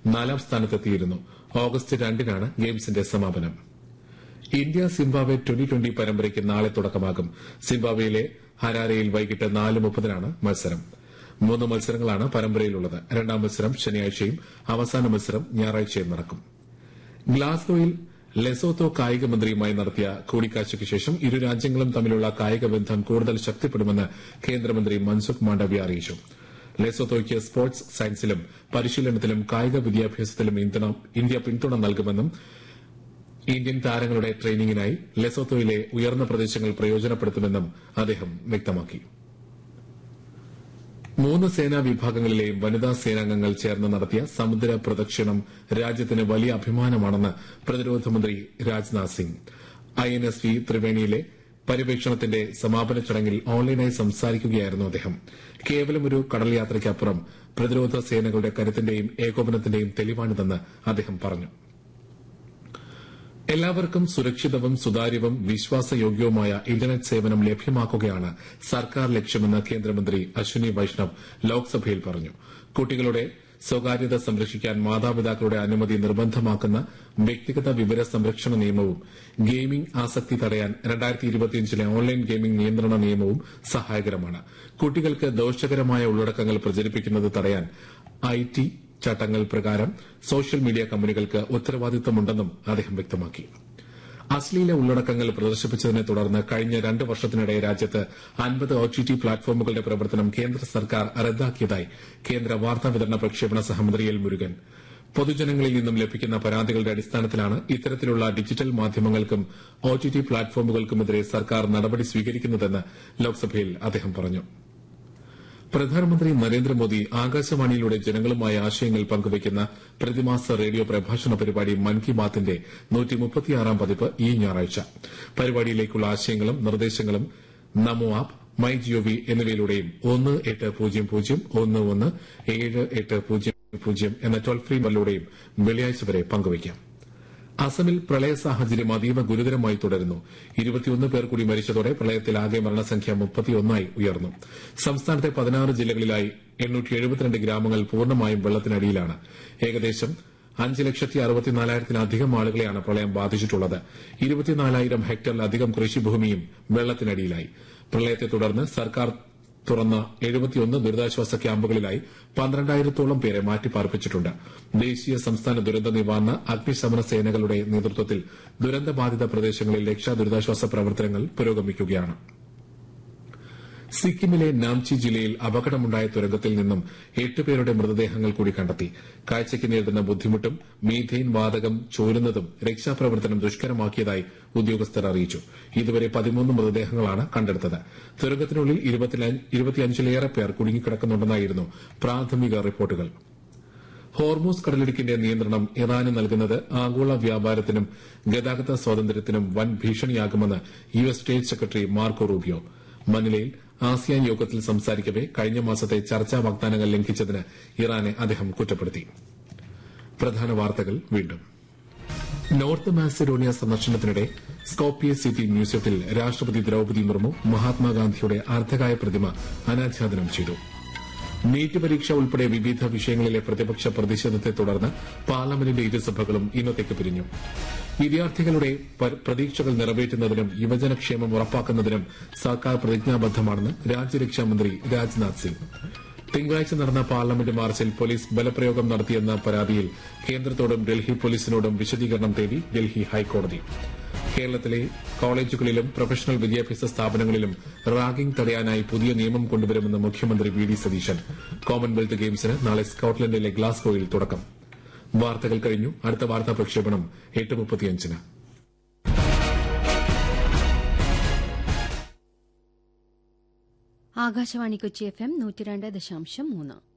നാലാം സ്ഥാനത്തെത്തിയിരുന്നു ഓഗസ്റ്റ് രണ്ടിനാണ് ഗെയിംസിന്റെ സമാപനം ഇന്ത്യ സിംബാബ്വെ ട്വന്റി ട്വന്റി പരമ്പരയ്ക്ക് നാളെ തുടക്കമാകും സിംബാബ്വെയിലെ ഹരാരയിൽ വൈകിട്ട് നാല് മുപ്പതിനാണ് മത്സരം മൂന്ന് മത്സരങ്ങളാണ് പരമ്പരയിലുള്ളത് രണ്ടാം മത്സരം ശനിയാഴ്ചയും അവസാന മത്സരം ഞായറാഴ്ചയും നടക്കും ഗ്ലാസ്ഗോയിൽ ലെസോത്തോ കായിക മന്ത്രിയുമായി നടത്തിയ കൂടിക്കാഴ്ചയ്ക്ക് ശേഷം ഇരു രാജ്യങ്ങളും തമ്മിലുള്ള കായിക ബന്ധം കൂടുതൽ ശക്തിപ്പെടുമെന്ന് കേന്ദ്രമന്ത്രി മൻസുഖ് മാണ്ഡവ്യ അറിയിച്ചു ലെസോത്തോയ്ക്ക് സ്പോർട്സ് സയൻസിലും പരിശീലനത്തിലും കായിക വിദ്യാഭ്യാസത്തിലും ഇന്ത്യ പിന്തുണ നൽകുമെന്നും ഇന്ത്യൻ താരങ്ങളുടെ ട്രെയിനിങ്ങിനായി ലെസോത്തോയിലെ ഉയർന്ന പ്രദേശങ്ങൾ പ്രയോജനപ്പെടുത്തുമെന്നും അദ്ദേഹം വ്യക്തമാക്കി മൂന്ന് സേനാ വിഭാഗങ്ങളിലെയും വനിതാ സേനാംഗങ്ങൾ ചേർന്ന് നടത്തിയ സമുദ്ര പ്രദക്ഷിണം രാജ്യത്തിന് വലിയ അഭിമാനമാണെന്ന് പ്രതിരോധ മന്ത്രി Rajnath Singh I N S V ത്രിവേണിയിലെ പര്യവേക്ഷണത്തിന്റെ സമാപന ചടങ്ങിൽ ഓൺലൈനായി സംസാരിക്കുകയായിരുന്നു അദ്ദേഹം കേവലം ഒരു കടൽ യാത്രയ്ക്കപ്പുറം പ്രതിരോധ സേനകളുടെ കരുത്തിന്റെയും ഏകോപനത്തിന്റെയും തെളിവാണിതെന്ന് അദ്ദേഹം പറഞ്ഞു എല്ലാവർക്കും സുരക്ഷിതവും സുതാര്യവും വിശ്വാസയോഗ്യവുമായ ഇന്റർനെറ്റ് സേവനം ലഭ്യമാക്കുകയാണ് സർക്കാർ ലക്ഷ്യമെന്ന് കേന്ദ്രമന്ത്രി അശ്വിനി വൈഷ്ണവ് ലോക്സഭയിൽ പറഞ്ഞു കുട്ടികളുടെ സ്വകാര്യത സംരക്ഷിക്കാൻ മാതാപിതാക്കളുടെ അനുമതി നിർബന്ധമാക്കുന്ന വ്യക്തിഗത വിവര സംരക്ഷണ നിയമവും ഗെയിമിംഗ് ആസക്തി തടയാൻ ലെ ഓൺലൈൻ ഗെയിമിംഗ് നിയന്ത്രണ നിയമവും സഹായകരമാണ് കുട്ടികൾക്ക് ദോഷകരമായ ഉള്ളടക്കങ്ങൾ പ്രചരിപ്പിക്കുന്നത് തടയാൻ ഐടി ചട്ടങ്ങൾ പ്രകാരം സോഷ്യൽ മീഡിയ കമ്പനികൾക്ക് ഉത്തരവാദിത്തമുണ്ടെന്നും അദ്ദേഹം വ്യക്തമാക്കി അശ്ലീല ഉള്ളടക്കങ്ങൾ പ്രദർശിപ്പിച്ചതിനെ തുടർന്ന് കഴിഞ്ഞ രണ്ട് വർഷത്തിനിടെ രാജ്യത്ത് അൻപത് ഒടിടി പ്ലാറ്റ്ഫോമുകളുടെ പ്രവർത്തനം കേന്ദ്ര സർക്കാർ റദ്ദാക്കിയതായി കേന്ദ്ര വാർത്താവിതരണ പ്രക്ഷേപണ സഹമന്ത്രി എൽ മുരുകൻ പൊതുജനങ്ങളിൽ നിന്നും ലഭിക്കുന്ന പരാതികളുടെ അടിസ്ഥാനത്തിലാണ് ഇത്തരത്തിലുള്ള ഡിജിറ്റൽ മാധ്യമങ്ങൾക്കും ഒടിടി പ്ലാറ്റ്ഫോമുകൾക്കുമെതിരെ സർക്കാർ നടപടി സ്വീകരിക്കുന്നതെന്ന് ലോക്സഭയിൽ അദ്ദേഹം പറഞ്ഞു പ്രധാനമന്ത്രി നരേന്ദ്രമോദി ആകാശവാണിയിലൂടെ ജനങ്ങളുമായി ആശയങ്ങൾ പങ്കുവയ്ക്കുന്ന പ്രതിമാസ റേഡിയോ പ്രഭാഷണ പരിപാടി മൻ കി ബാത്തിന്റെ പതിപ്പ് ഈ ഞായറാഴ്ച പരിപാടിയിലേക്കുള്ള ആശയങ്ങളും നിർദ്ദേശങ്ങളും നമോ ആപ്പ് മൈ ജിഒവി എന്നിവയിലൂടെയും ഒന്ന് എട്ട് പൂജ്യം പൂജ്യം ഒന്ന് ഒന്ന് ഏഴ് എട്ട് പൂജ്യം പൂജ്യം എന്ന ടോൾ ഫ്രീ നമ്പറിലൂടെയും വെള്ളിയാഴ്ച വരെ പങ്കുവയ്ക്കാം അസമിൽ പ്രളയ സാഹചര്യം അതീവ ഗുരുതരമായി തുടരുന്നു ഇരുപത്തിയൊന്ന് പേർ കൂടി മരിച്ചതോടെ പ്രളയത്തിൽ ആകെ മരണസംഖ്യ മുപ്പത്തിയൊന്നായി ഉയർന്നു സംസ്ഥാനത്തെ പതിനാറ് ജില്ലകളിലായി ഗ്രാമങ്ങൾ പൂർണ്ണമായും വെള്ളത്തിനടിയിലാണ് ഏകദേശം അഞ്ച് ലക്ഷത്തി അറുപത്തിനാലായിരത്തിലധികം ആളുകളെയാണ് പ്രളയം ബാധിച്ചിട്ടുള്ളത് ഇരുപത്തിനാലായിരം ഹെക്ടറിലധികം കൃഷിഭൂമിയും വെള്ളത്തിനടിയിലായി പ്രളയത്തെ തുടർന്ന് സർക്കാർ തുറന്ന എഴുപത്തിയൊന്ന് ദുരിതാശ്വാസ ക്യാമ്പുകളിലായി പന്ത്രണ്ടായിരത്തോളം പേരെ മാറ്റിപ്പാർപ്പിച്ചിട്ടുണ്ട് ദേശീയ സംസ്ഥാന ദുരന്ത നിവാരണ അഗ്നിശമന സേനകളുടെ നേതൃത്വത്തിൽ ദുരന്തബാധിത പ്രദേശങ്ങളിൽ രക്ഷാ ദുരിതാശ്വാസ പ്രവർത്തനങ്ങൾ പുരോഗമിക്കുകയാണ് സിക്കിമിലെ നാംചി ജില്ലയിൽ അപകടമുണ്ടായ തുരങ്കത്തിൽ നിന്നും എട്ട് പേരുടെ മൃതദേഹങ്ങൾ കൂടി കണ്ടെത്തി കാഴ്ചയ്ക്ക് നേരിടുന്ന ബുദ്ധിമുട്ടും മീഥെയിൻ വാതകം ചോരുന്നതും രക്ഷാപ്രവർത്തനം ദുഷ്കരമാക്കിയതായി ഉദ്യോഗസ്ഥർ അറിയിച്ചു ഇതുവരെ പതിമൂന്ന് മൃതദേഹങ്ങളാണ് കണ്ടെടുത്തത് തുരങ്കത്തിനുള്ളിൽ ഇരുപത്തിയഞ്ചിലേറെ പേർ കുടുങ്ങിക്കിടക്കുന്നുണ്ടെന്നായിരുന്നു പ്രാഥമിക റിപ്പോർട്ടുകൾ ഹോർമൂസ് കടലിടുക്കിന്റെ നിയന്ത്രണം ഇറാന് നൽകുന്നത് ആഗോള വ്യാപാരത്തിനും ഗതാഗത സ്വാതന്ത്ര്യത്തിനും വൻ ഭീഷണിയാകുമെന്ന് U S state secretary Marco Rubio മനിലയിൽ ആസിയാൻ യോഗത്തിൽ സംസാരിക്കവെ കഴിഞ്ഞ മാസത്തെ ചർച്ചാ വാഗ്ദാനങ്ങൾ ലംഘിച്ചതിന് ഇറാനെ അദ്ദേഹം കുറ്റപ്പെടുത്തി പ്രധാന വാർത്തകൾ വീണ്ടും നോർത്ത് മാസിഡോണിയ സന്ദർശനത്തിനിടെ സ്കോപ്പിയ സിറ്റി മ്യൂസിയത്തിൽ രാഷ്ട്രപതി ദ്രൌപദി മുർമു മഹാത്മാഗാന്ധിയുടെ അർദ്ധകായ പ്രതിമ അനാച്ഛാദനം ചെയ്തു നീറ്റ് പരീക്ഷ ഉൾപ്പെടെ വിവിധ വിഷയങ്ങളിലെ പ്രതിപക്ഷ പ്രതിഷേധത്തെ തുടർന്ന് പാർലമെന്റിന്റെ ഇരുസഭകളും ഇന്നത്തേക്ക് പിരിഞ്ഞു വിദ്യാർത്ഥികളുടെ പ്രതീക്ഷകൾ നിറവേറ്റുന്നതിനും യുവജനക്ഷേമം ഉറപ്പാക്കുന്നതിനും സർക്കാർ പ്രതിജ്ഞാബദ്ധമാണെന്ന് രാജ്യരക്ഷാമന്ത്രി രാജ്നാഥ് സിംഗ് തിങ്കളാഴ്ച നടന്ന പാർലമെന്റ് മാർച്ചിൽ പോലീസ് ബലപ്രയോഗം നടത്തിയെന്ന പരാതിയിൽ കേന്ദ്രത്തോടും ഡൽഹി പോലീസിനോടും വിശദീകരണം തേടി ഡൽഹി ഹൈക്കോടതി കേരളത്തിലെ കോളേജുകളിലും പ്രൊഫഷണൽ വിദ്യാഭ്യാസ സ്ഥാപനങ്ങളിലും റാഗിംഗ് തടയാനായി പുതിയ നിയമം കൊണ്ടുവരുമെന്ന് മുഖ്യമന്ത്രി വി ഡി സതീശൻ കോമൺവെൽത്ത് ഗെയിംസിന് നാളെ സ്കോട്ട്ലൻഡിലെ ഗ്ലാസ്ഗോയിൽ തുടക്കം വാർത്തകൾ കഴിഞ്ഞു അടുത്ത വാർത്താ പ്രക്ഷേപണം എട്ട് മുപ്പത്തിയഞ്ചിന് ആകാശവാണി കൊച്ചി എഫ് എം നൂറ്റിരണ്ട് ദശാംശം മൂന്ന്